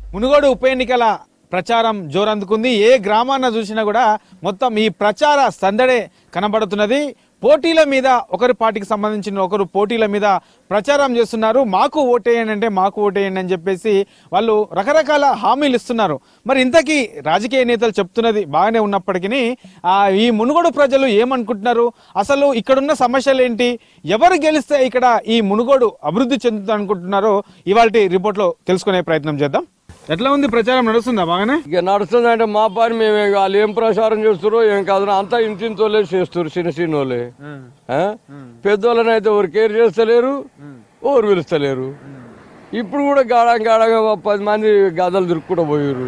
మునుగోడు ఉప ఎన్నికల ప్రచారం జోరందుకుంది ఏ గ్రామాన్న చూసినా కూడా మొత్తం ఈ ప్రచార సందడే కనబడుతున్నది పోటీల మీద ఒకరి పార్టీకి సంబంధించిన ఒకరు పోటీల మీద ప్రచారం చేస్తున్నారు మాకు ఓటేయండి అంటే మాకు ఓటేయండి అని చెప్పేసి వాళ్ళు రకరకాల హామీలు ఇస్తున్నారు మరి ఇంతకీ రాజకీయ నేతలు చెప్తున్నది బాగానే ఉన్నప్పటికీ ఆ, ఈ మునుగోడు ప్రజలు ఏమనుకుంటున్నారు అసలు ఇక్కడున్న సమస్యలు ఏంటి ఎవరు గెలిస్తే ఇక్కడ ఈ మునుగోడు అభివృద్ధి చెందుతుంది అనుకుంటున్నారో ఇవాళ రిపోర్ట్లో తెలుసుకునే ప్రయత్నం చేద్దాం ఎట్లా ఉంది ప్రచారం నడుస్తుందా బాగానే ఇక నడుస్తుందంటే మా పని మేమే వాళ్ళు ఏం ప్రచారం చేస్తారో ఏం కాదు అంతా ఇంటింతోలే చేస్తారు చిన్న చిన్న వాళ్ళే ఆ? పెద్దోళ్ళని అయితే ఎవరు కేర్ చేస్తలేరు ఎవరు పిలుస్తలేరు ఇప్పుడు కూడా గాఢం గాఢంగా ఒక పది మంది గదలు తిరుక్కుంటూ పోయారు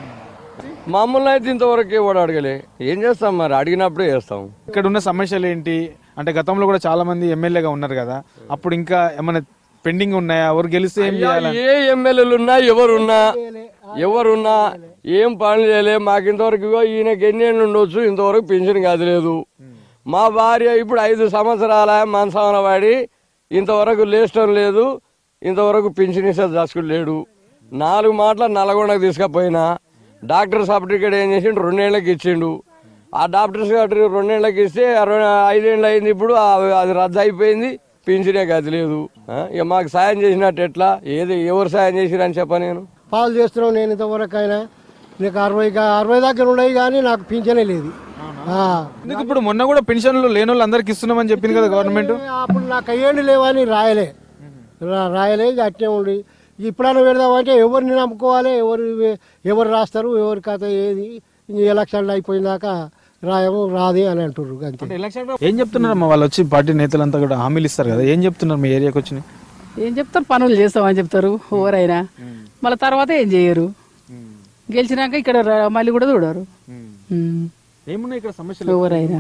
మమ్మల్ని అయితే ఇంతవరకు ఎవడు అడగలే ఏం చేస్తాం మరి అడిగినప్పుడే చేస్తాం ఇక్కడ ఉన్న సమస్యలు ఏంటి అంటే గతంలో కూడా చాలా మంది ఎమ్మెల్యేగా ఉన్నారు కదా అప్పుడు ఇంకా ఏమైనా పెండింగ్ ఉన్నాయా ఎవరు గెలిస్తే ఏం చేయాలి ఏ ఎమ్మెల్యేలు ఉన్నా ఎవరున్నా ఎవరున్నా ఏం పనులు చేయలే మాకు ఇంతవరకు ఇగో ఈయనకి ఎన్ని ఏళ్ళు ఉండొచ్చు ఇంతవరకు పెన్షన్ కదలేదు మా భార్య ఇప్పుడు ఐదు సంవత్సరాల మనసాన వాడి ఇంతవరకు లేచడం లేదు ఇంతవరకు పెన్షన్ ఇస్తే దశకుడు లేడు నాలుగు మాటల నల్గొండకు తీసుకుపోయినా డాక్టర్ సర్టిఫికేట్ ఏం చేసిండు రెండేళ్ళకి ఇచ్చిండు ఆ డాక్టర్ సర్టిఫికేట్ రెండేళ్ళకి ఇస్తే ఆ రెం- ఐదేళ్ళు అయింది ఇప్పుడు ఆ- అది రద్దు అయిపోయింది పింఛనే గది లేదు ఆ, ఇక మాకు సాయం చేసినట్టు ఎట్లా ఏది ఎవరు సాయం చేసిరని చెప్ప నేను పాలు చేస్తున్నావు నేను ఇంతవరకు అయినా నీకు అరవై గా- అరవై దగ్గర ఉన్నాయి కానీ నాకు పింఛనే లేదు ఆ. ఎందుకు ఇప్పుడు మొన్న కూడా పెన్షన్లు లేని వాళ్ళు అందరికి ఇస్తున్నామని చెప్పింది కదా గవర్నమెంట్ అప్పుడు నాకు అయ్యేండి లేవని రాయలే రా- రాయలే ఇక అట్నే ఉండి ఇప్పుడైనా పెడదామంటే ఎవరిని నమ్ముకోవాలి ఎవరు ఎవరు రాస్తారు ఎవరి కథ ఏది ఇంక ఎలక్షన్లు అయిపోయినాక రాయము రాది అని అంటుర్రు అంతే ఏం చెప్తున్నారమ్మా వాళ్ళు వచ్చి పార్టీ నేతలంతా కూడా హామీలు ఇస్తారు కదా ఏం చెప్తున్నారు మీ ఏరియాకి వచ్చి ఏం చెప్తారు పనులు చేస్తామని చెప్తారు ఎవరైనా మళ్ళీ తర్వాత ఏం చేయరు గెలిచినాక ఇక్కడ ర- మళ్ళీ కూడా చూడరు ఉమ్. ఏమున్నాయి ఇక్కడ సమస్యలు ఎవరైనా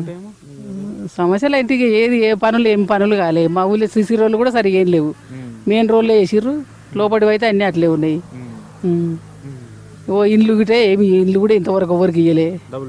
సమస్యలు అయితే ఇక ఏది ఏ పనులు ఏం పనులు కాలే మా ఊళ్ళో సిసి రోడ్లు కూడా సరిగా ఏం లేవు మెయిన్ రోడ్లే వేసిర్రు లోపలివి అయితే అన్ని అట్లే ఉన్నాయి ఉమ్. ఓ ఇండ్లు గిటే ఏమి ఇండ్లు కూడా ఇంతవరకు ఎవరికి ఇయ్యలే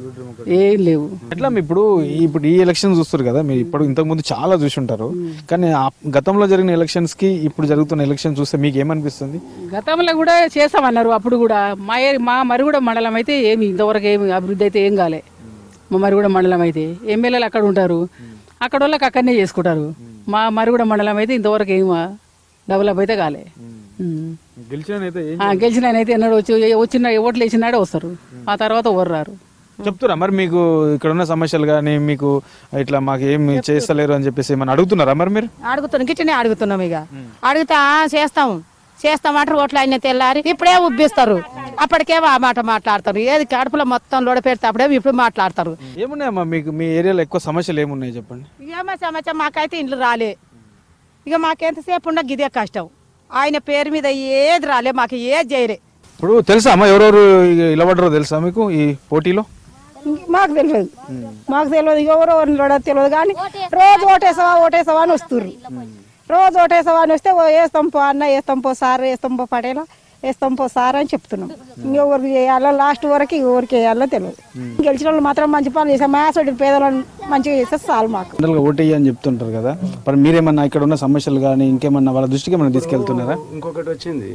ఏం లేవు ఎట్లా మీ ఇప్పుడు ఇప్పుడు ఈ ఎలక్షన్ చూస్తారు కదా మీరు ఇప్పుడు ఇంతకు ముందు చాలా చూసి ఉంటారు కానీ ఆ గతంలో జరిగిన ఎలక్షన్స్ కి ఇప్పుడు జరుగుతున్న ఎలక్షన్ చూస్తే మీకు ఏమనిపిస్తుంది గతంలో కూడా చేస్తామన్నారు అప్పుడు కూడా మా ఏ- మా మరుగుడ మండలం అయితే ఏమి ఇంతవరకు ఏమి అభివృద్ధి అయితే ఏం కాలే మా మరుగుడ మండలం అయితే ఎమ్మెల్యేలు అక్కడ ఉంటారు అక్కడ వాళ్ళకి అక్కడనే చేసుకుంటారు మా మరుగుడ మండలం అయితే ఇంతవరకు ఏం డెవలప్ అయితే కాలే ఉమ్. గెలిచిన అయితే ఏం ఆ, గెలిచిన ఆయన అయితే ఎన్నడూ వచ్చి వచ్చిన ఓట్లు వేసినాడే వస్తారు ఆ తర్వాత ఎవరు రారు చెప్తురా మరి మీకు ఇక్కడ ఉన్న సమస్యలు కానీ మీకు ఇట్లా మాకు ఏమి చేస్తలేరు అని చెప్పేసి ఏమైనా అడుగుతున్నారా మరి మీరు అడుగుతున్నాం గిట్టనే అడుగుతున్నాం ఇక అడుగుతా "ఆ, చేస్తాం చేస్తామంటారు ఓట్లు అయిన తెల్లారి ఇప్పుడే ఉబ్బిస్తారు అప్పటికేమో ఆ మాట మాట్లాడతారు ఏది కడుపులో మొత్తం లోడ పెడితే అప్పుడేమో ఇప్పుడు మాట్లాడతారు ఏమున్నాయమ్మా మీకు మీ ఏరియాలో ఎక్కువ సమస్యలు ఏమున్నాయి చెప్పండి ఏమో సమస్య మాకైతే ఇండ్లు రాలే ఇక మాకెంతసేపు ఉండ గిదే కష్టం ఆయన పేరు మీద ఏది రాలే మాకు ఏది చేయలే ఇప్పుడు తెలుసా అమ్మా ఎవరెవరు ఇలబడ్డారో తెలుసా మీకు ఈ పోటీలో మాకు తెలియదు మాకు తెలియదు ఎవరో ఎవరిని తెలియదు కానీ రోజు ఓటేసావా ఓటేసావా అని వస్తుర్రు రోజు ఓటేసావా అని వస్తే "ఓ, వేస్తాం పో అన్న వేస్తాం పో సార్ వేస్తాం పో పటేలా వేస్తాం పో సార్ అని చెప్తున్నాం ఇంకెవరికి వేయాలో లాస్ట్ వరకు ఎవరికి వేయాలో తెలియదు గెలిచిన వాళ్ళు మాత్రం మంచి పనులు చేసాం మాసోడి పేదలను మంచిగా చేస్తే చాలు మాకు జనరల్గా ఓటేయి అని చెప్తుంటారు కదా మరి మీరేమన్నా ఇక్కడ ఉన్న సమస్యలు కానీ ఇంకేమన్నా వాళ్ళ దృష్టికి ఏమన్నా తీసుకెళ్తున్నారా ఇంకొకటి వచ్చింది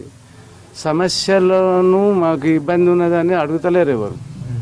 సమస్యలను మాకు ఇబ్బంది ఉన్నదని అడుగుతలేరు ఎవరు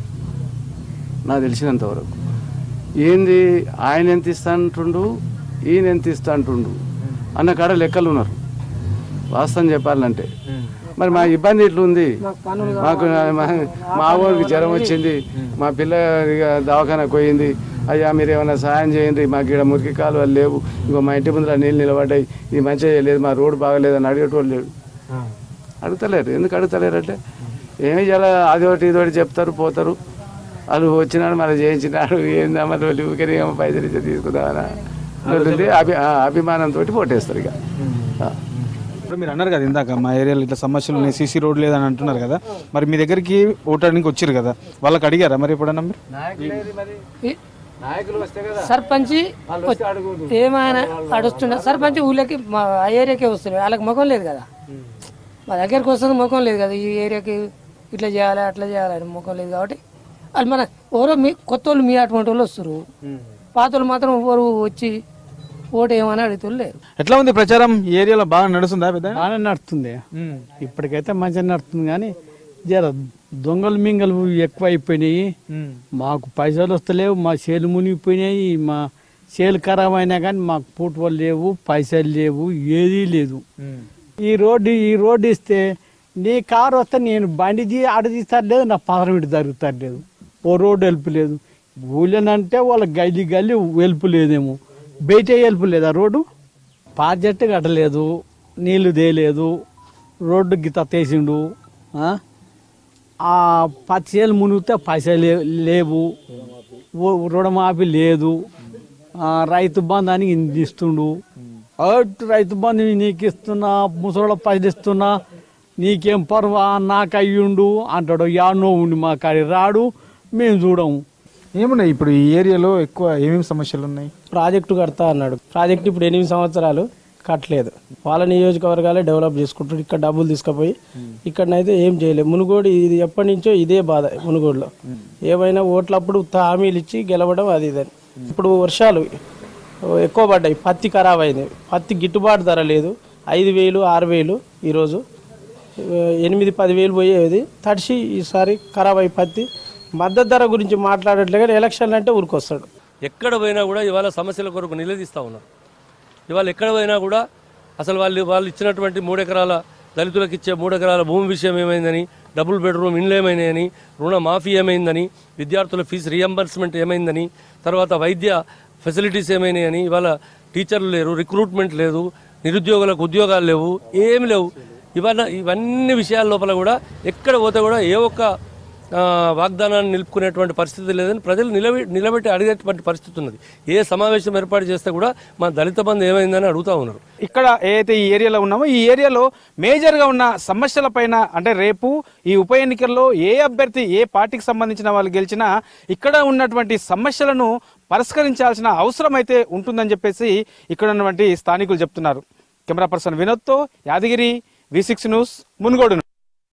నాకు తెలిసినంత వరకు ఏంది ఆయన ఎంత ఇస్తా అంటుండు ఈయన ఎంత ఇస్తా అంటుండు అన్న కాడ లెక్కలు ఉన్నారు వాస్తవం చెప్పాలంటే మరి మా ఇబ్బంది ఇట్లుంది మాకు మా- మా ఊరికి జ్వరం వచ్చింది మా పిల్ల ఇక దవాఖానకు పోయింది అయ్యా మీరు ఏమైనా సహాయం చేయండి మాకు ఇక్కడ మురికి కాలువలు లేవు ఇంకో మా ఇంటి ముందర నీళ్ళు నిలబడ్డాయి ఇది మంచిగా చేయలేదు మా రోడ్డు బాగలేదని అడిగేటోళ్ళు లేడు అడుగుతలేరు ఎందుకు అడుగుతలేరు అంటే ఏమి చేయాలి అది ఒకటి ఇది ఒకటి చెప్తారు పోతారు వాళ్ళు వచ్చినాడు మళ్ళీ చేయించినాడు ఏందా మరి వాళ్ళు ఊరికే ఏమో పైసలు ఇచ్చి తీసుకుందామని ఉంటుంది అభి ఆ, అభిమానంతో పోటేస్తారు ఇక ఆ. ఇప్పుడు మీరు అన్నారు కదా ఇందాక మా ఏరియాలో ఇట్లా సమస్యలు ఉన్నాయి సీసీ రోడ్ లేదని అంటున్నారు కదా మరి మీ దగ్గరికి ఓటానికి వచ్చారు కదా వాళ్ళకి అడిగారా మరి ఎప్పుడన్నా మీరు నాయకులు వస్తే కదా సర్పంచి ఏమైనా అడుస్తున్నా సర్పంచ్ ఊళ్ళకి మా ఆ ఏరియాకే వస్తున్నాయి వాళ్ళకి ముఖం లేదు కదా మా దగ్గరికి వస్తుంది ముఖం లేదు కదా ఈ ఏరియాకి ఇట్లా చేయాలి అట్లా చేయాలి అని ముఖం లేదు కాబట్టి వాళ్ళు మన ఎవరో మీ కొత్త వాళ్ళు మీ అటువంటి వాళ్ళు వస్తారు పాత వాళ్ళు మాత్రం ఎవరు వచ్చి ఓటు ఏమని అడుగుతారు లేరు ఎట్లా ఉంది ప్రచారం ఈ ఏరియాలో బాగా నడుస్తుందా పెద్ద బాగానే నడుస్తుంది ఇప్పటికైతే మంచిగా నడుస్తుంది కానీ జర దొంగలు మింగలు ఎక్కువ అయిపోయినాయి ఉమ్. మాకు పైసలు వస్తలేవు మా చేలు మునిగిపోయినాయి మా చేలు ఖరాబ్ అయినా కానీ మాకు పూటలు లేవు పైసలు లేవు ఏదీ లేదు ఉమ్. ఈ రోడ్డు ఈ రోడ్డు ఇస్తే నీ కారు వస్తే నేను బండి తీ ఆడ తీస్తారు నా పదరం ఇటు జరుగుతారు లేదు ఓ రోడ్డు హెల్ప్ లేదు ఊళ్ళనంటే వాళ్ళ గల్లి గల్లి వెలుపు లేదేమో బయట హెల్ప్ లేదు ఆ రోడ్డు ప్రాజెక్టు కట్టలేదు నీళ్లు దేలేదు రోడ్డు గిత తీసిండు ఆ? ఆ పచ్చి చేలు మునిగితే పైసలు లే- లేవు ఓ- రుణమాఫీ లేదు ఆ, రైతు బంధు అని ఇన్ని ఇస్తుండు అటు రైతు బంధు నీకు ఇస్తున్నా ముసలోళ్ళ పైసలు ఇస్తున్నా నీకేం పర్వా నాకు అయ్యుండు అంటాడు యాడనో ఉండి మా కాడి రాడు మేము చూడము ఏమున్నాయి ఇప్పుడు ఈ ఏరియాలో ఎక్కువ ఏమేమి సమస్యలు ఉన్నాయి ప్రాజెక్టు కడతా అన్నాడు ప్రాజెక్ట్ ఇప్పుడు ఎనిమిది సంవత్సరాలు కట్టలేదు వాళ్ళ నియోజకవర్గాలే డెవలప్ చేసుకుంటారు ఇక్కడ డబ్బులు తీసుకుపోయి ఇక్కడనైతే ఏం చేయలేదు మునుగోడు ఇది ఎప్పటి నుంచో ఇదే బాధ మునుగోడులో ఏమైనా ఓట్లప్పుడు ఉత్త హామీలు ఇచ్చి గెలవడం అది ఇదని ఇప్పుడు వర్షాలు ఎక్కువ పడ్డాయి పత్తి ఖరాబ్ అయింది పత్తి గిట్టుబాటు ధర లేదు ఐదు వేలు ఆరు వేలు ఈరోజు ఎనిమిది పది వేలు పోయేది తడిసి ఈసారి ఖరాబ్ అయి పత్తి మద్దతు ధర గురించి మాట్లాడట్లే కానీ ఎలక్షన్లు అంటే ఊరికొస్తాడు ఎక్కడ పోయినా కూడా ఇవాళ సమస్యల కొరకు నిలదీస్తూ ఉన్నారు ఇవాళ ఎక్కడ పోయినా కూడా అసలు వాళ్ళు వాళ్ళు ఇచ్చినటువంటి మూడు ఎకరాల దళితులకు ఇచ్చే మూడు ఎకరాల భూమి విషయం ఏమైందని డబుల్ బెడ్రూమ్ ఇండ్లు ఏమైనాయని రుణ మాఫీ ఏమైందని విద్యార్థుల ఫీజు రియంబర్స్మెంట్ ఏమైందని తర్వాత వైద్య ఫెసిలిటీస్ ఏమైనాయని ఇవాళ టీచర్లు లేరు రిక్రూట్మెంట్ లేదు నిరుద్యోగులకు ఉద్యోగాలు లేవు ఏమి లేవు ఇవన్న ఇవన్నీ విషయాల లోపల కూడా ఎక్కడ పోతే కూడా ఏ ఒక్క ఆ, వాగ్దానాన్ని నిలుపుకునేటువంటి పరిస్థితి లేదని ప్రజలు నిలబె నిలబెట్టి అడిగేటువంటి పరిస్థితి ఉన్నది ఏ సమావేశం ఏర్పాటు చేస్తే కూడా మా దళిత బంధు ఏమైందని అడుగుతా ఉన్నారు ఇక్కడ ఏదైతే ఈ ఏరియాలో ఉన్నామో ఈ ఏరియాలో మేజర్గా ఉన్న సమస్యల పైన అంటే రేపు ఈ ఉప ఎన్నికల్లో ఏ అభ్యర్థి ఏ పార్టీకి సంబంధించిన వాళ్ళు గెలిచినా ఇక్కడ ఉన్నటువంటి సమస్యలను పరిష్కరించాల్సిన అవసరం అయితే ఉంటుందని చెప్పేసి ఇక్కడ ఉన్నటువంటి స్థానికులు చెప్తున్నారు కెమెరా పర్సన్ వినోద్తో Yadagiri V six news Munugode